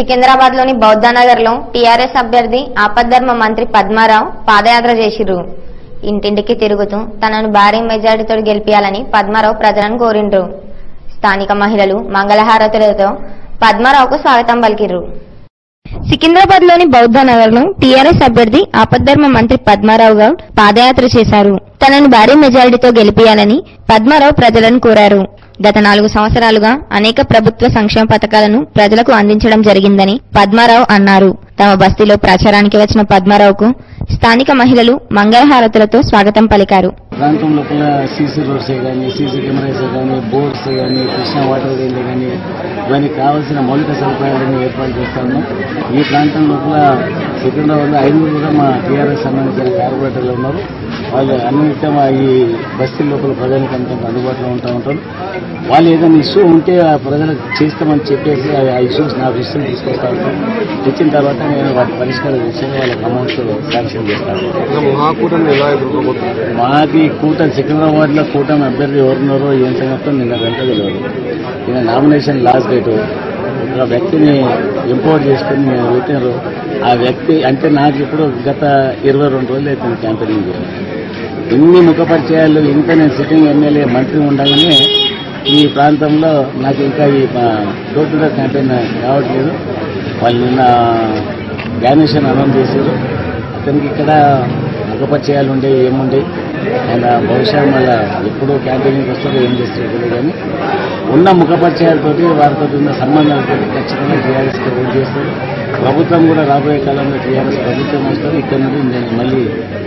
సికింద్రాబాద్ లోని బౌద్ధనగర్ లో టీఆర్ఎస్ అభ్యర్థి ఆపద్ధర్మ మంత్రి పద్మారావు పాదయాత్ర చేసిర్రు ఇంటింటికి తిరుగుతూ తనను భారీ మెజారిటీతో గెలిపించాలని పద్మారావు ప్రజలను కోరిండ్రు స్థానిక మహిళలు మంగళహారతులతో పద్మారావుకు స్వాగతం పలికిర్రు సికింద్రాబాద్ లోని బౌద్ధ నగర్ లో టీఆర్ఎస్ అభ్యర్థి ఆపద్ధర్మ మంత్రి పద్మారావు గౌడ్ పాదయాత్ర చేశారు తనను భారీ మెజారిటీతో గెలిపించాలని పద్మారావు ప్రజలను కోరారు గత నాలుగు సంవత్సరాలుగా అనేక ప్రభుత్వ సంక్షేమ పథకాలను ప్రజలకు అందించడం జరిగిందని పద్మారావు అన్నారు తమ బస్తీలో ప్రచారానికి వచ్చిన పద్మారావుకు స్థానిక మహిళలు మంగళహారతులతో స్వాగతం పలికారు ప్రాంతం లోపల సీసీ రోడ్స్ కానీ సీసీ కెమెరాస్ కానీ బోర్డ్స్ కానీ కృష్ణా వాటర్ వేలు కానీ ఇవన్నీ కావాల్సిన మౌలిక సదుపాయాలను ఏర్పాటు చేస్తాము ఈ ప్రాంతం లోపల సికింద్రాబాద్లో ఐదుగురు కూడా మా టీఆర్ఎస్ సంబంధించిన కార్పొరేటర్లు ఉన్నారు వాళ్ళు అన్నితం ఈ బస్తీ లోపల ప్రజలకు అంత అందుబాటులో ఉంటూ ఉంటారు వాళ్ళు ఏదైనా ఇష్యూ ఉంటే ఆ ప్రజలకు చేస్తామని చెప్పేసి ఆ ఇష్యూస్ నా దృష్టిని తీసుకొస్తా ఉంటాం తెచ్చిన తర్వాత నేను వాటి పరిష్కారం చేసి వాళ్ళకి అమౌంట్స్ శాంక్షన్ చేస్తాను మహాకూటమి ఎలా ఎదుర్కోబోతున్నారు మాది కూటమి సికింద్రాబాద్ లో కూటమి అభ్యర్థి ఎవరున్నారో ఏం సంగతో నిన్న వెంట తెలియదు ఈయన నామినేషన్ లాస్ట్ డేట్ ఒక వ్యక్తిని ఎంపవర్ చేసుకుని నేను పెట్టినారు ఆ వ్యక్తి అంటే నాకు ఇప్పుడు గత ఇరవై రెండు రోజులు అవుతుంది క్యాంపెయినింగ్ చేయడం. ఇన్ని ముఖ పరిచయాలు ఇంకా నేను సిట్టింగ్ ఎమ్మెల్యే మంత్రి ఉండగానే ఈ ప్రాంతంలో నాకు ఇంకా ఈ డోర్ టు డోర్ క్యాంపెయిన్ రావట్లేదు వాళ్ళు నిన్న డానేషన్ అనౌన్స్ చేశారు అతనికి ఇక్కడ ముఖపరిచయాలు ఉండే ఏముండే ఆయన బహుశా మళ్ళా ఎప్పుడు క్యాంపెయినింగ్ వస్తారో ఏం చేస్తారో తెలియదు కానీ ఉన్న ముఖపరిచయాలతోటి వారితో ఉన్న సంబంధాలతో ఖచ్చితంగా టీఆర్ఎస్కి ఓట్ చేస్తారు ప్రభుత్వం కూడా రాబోయే కాలంలో టీఆర్ఎస్ ప్రభుత్వం వస్తారు ఇక్కడ నుండి నేను మళ్ళీ